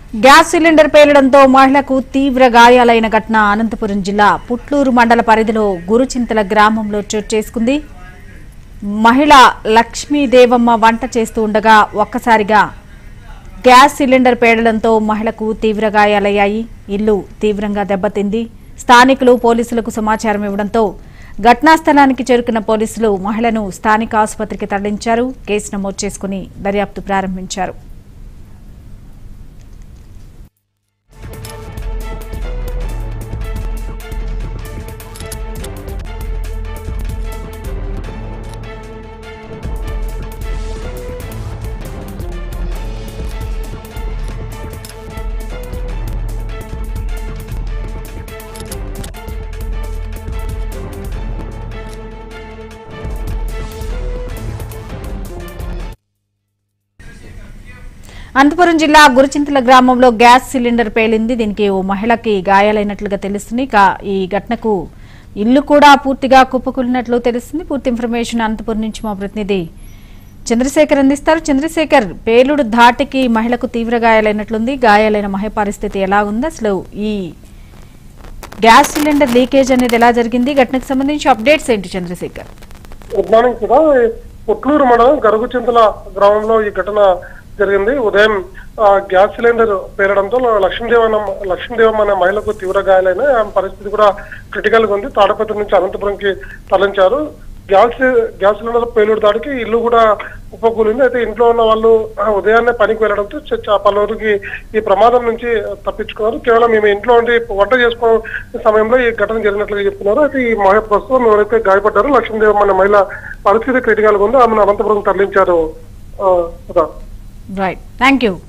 Gas cylinder పేలడంతో మహిళకు తీవ్ర గాయాలైన ఘటన అనంతపురం జిల్లా పుట్లూరు మండల పరిధిలో గురుచింతల గ్రామంలో చోటు చేసుకుంది మహిళ లక్ష్మీదేవమ్మ వంట చేస్తూ ఉండగా ఒక్కసారిగా గ్యాస్ సిలిండర్ పేలడంతో మహిళకు తీవ్ర గాయాలయ్యాయి ఇల్లు తీవ్రంగా దెబ్బతింది స్థానికులు పోలీసులకు సమాచారం ఇవ్వడంతో ఘటనా స్థలానికి చేరుకున్న పోలీసులు మహిళను స్థానిక ఆసుపత్రికి తరలించారు కేసు నమోదు చేసుకుని దర్యాప్తు ప్రారంభించారు అనంతపురం జిల్లా గురుచింతల గ్రామంలో గ్యాస్ సిలిండర్ పేలింది దీనికి ఓ మహిళకి గాయాలైనట్లుగా తెలుస్తుంది ఇక ఈ ఘటనకు ఇల్లు కూడా పూర్తిగా కుప్పకూలినట్లు తెలుస్తుంది పూర్తి ఇన్ఫర్మేషన్ అనంతపురం నుంచి మా ప్రతినిధి చంద్రశేఖర్ అందిస్తారు చంద్రశేఖర్ పేలుడు ధాటికి మహిళకు తీవ్ర గాయాలైనట్లుంది గాయాలైన మహిళ పరిస్థితి ఎలా ఉంది అసలు ఈ గ్యాస్ సిలిండర్ లీకేజ్ అనేది ఎలా జరిగింది ఘటనకు సంబంధించి అప్డేట్స్ ఏంటి చంద్రశేఖర్ గుడ్ మార్నింగ్ సుధా పుట్లూరు మండలం గరుగుచింతల గ్రామంలో ఈ ఘటన జరిగింది ఉదయం ఆ, గ్యాస్ సిలిండర్ పేరడంతో లక్ష్మీదేవన లక్ష్మీదేవం అనే మహిళకు తీవ్ర గాయాలైన ఆమె పరిస్థితి కూడా క్రిటికల్ గా ఉంది తాడపత్రి నుంచి అనంతపురంకి తరలించారు గ్యాస్ గ్యాస్ సిలిండర్ పేలుడు దాడికి ఇల్లు కూడా ఉపకూలింది అయితే ఇంట్లో ఉన్న వాళ్ళు ఆ, ఉదయాన్నే పనికి వెళ్ళడంతో చ- చ- పలువురికి ఈ ప్రమాదం నుంచి తప్పించుకున్నారు కేవలం మేము ఇంట్లో ఉండి వంట చేసుకునే సమయంలో ఈ ఘటన జరిగినట్లుగా చెప్తున్నారు అయితే ఈ మహిళ ప్రస్తుతం ఎవరైతే గాయపడ్డారో లక్ష్మీదేవం అనే మహిళ పరిస్థితి క్రిటికల్ గా ఉంది ఆమెను అనంతపురం తరలించారు ఆ, సుధా. Right thank you